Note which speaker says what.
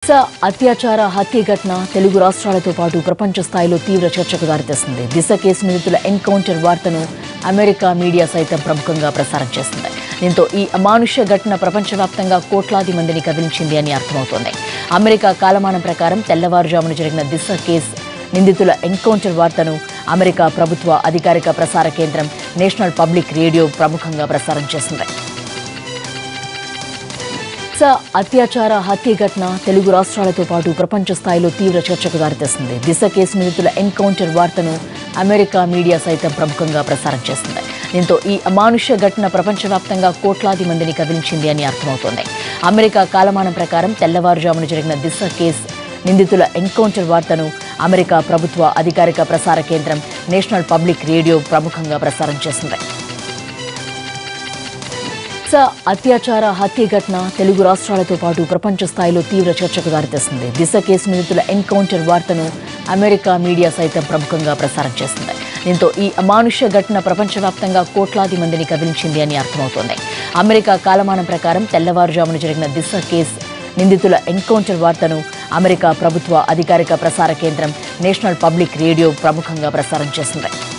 Speaker 1: అత్యాచార హత్య ఘటన తెలుగు రాష్ట్రాలతో పాటు ప్రపంచ స్థాయిలో తీవ్ర చర్చకు దారితీస్తుంది దిశ కేసు నిందితుల ఎన్కౌంటర్ వార్తను అమెరికా మీడియా సైతం ప్రముఖంగా ప్రసారం చేస్తుంది దీంతో ఈ అమానుష్య ఘటన ప్రపంచవ్యాప్తంగా కోట్లాది మందిని కదిలించింది అని అర్థమవుతోంది అమెరికా కాలమానం ప్రకారం తెల్లవారుజామున జరిగిన దిశ కేసు నిందితుల ఎన్కౌంటర్ వార్తను అమెరికా ప్రభుత్వ అధికారిక ప్రసార కేంద్రం నేషనల్ పబ్లిక్ రేడియో ప్రముఖంగా ప్రసారం చేస్తుంది దిశ అత్యాచార హత్య ఘటన తెలుగు రాష్ట్రాలతో పాటు ప్రపంచ స్థాయిలో తీవ్ర చర్చకు దారితీస్తుంది దిశ కేసు నిందితుల ఎన్కౌంటర్ వార్తను అమెరికా మీడియా సైతం ప్రముఖంగా ప్రసారం చేస్తుంది దీంతో ఈ అమానుష్య ఘటన ప్రపంచవ్యాప్తంగా కోట్లాది మందిని కదిలించింది అని అర్థమవుతోంది అమెరికా కాలమానం ప్రకారం తెల్లవారుజామున జరిగిన దిశ కేసు నిందితుల ఎన్కౌంటర్ వార్తను అమెరికా ప్రభుత్వ అధికారిక ప్రసార కేంద్రం నేషనల్ పబ్లిక్ రేడియో ప్రముఖంగా ప్రసారం చేస్తుంది దిశ అత్యాచార హత్య ఘటన తెలుగు రాష్ట్రాలతో పాటు ప్రపంచ స్థాయిలో తీవ్ర చర్చకు దారితీస్తుంది దిశ కేసు నిందితుల ఎన్కౌంటర్ వార్తను అమెరికా మీడియా సైతం ప్రముఖంగా ప్రసారం చేస్తుంది దీంతో ఈ అమానుష్య ఘటన ప్రపంచవ్యాప్తంగా కోట్లాది మందిని కదిలించింది అని అర్థమవుతోంది అమెరికా కాలమానం ప్రకారం తెల్లవారుజామున జరిగిన దిశ కేసు నిందితుల ఎన్కౌంటర్ వార్తను అమెరికా ప్రభుత్వ అధికారిక ప్రసార కేంద్రం నేషనల్ పబ్లిక్ రేడియో ప్రముఖంగా ప్రసారం చేస్తుంది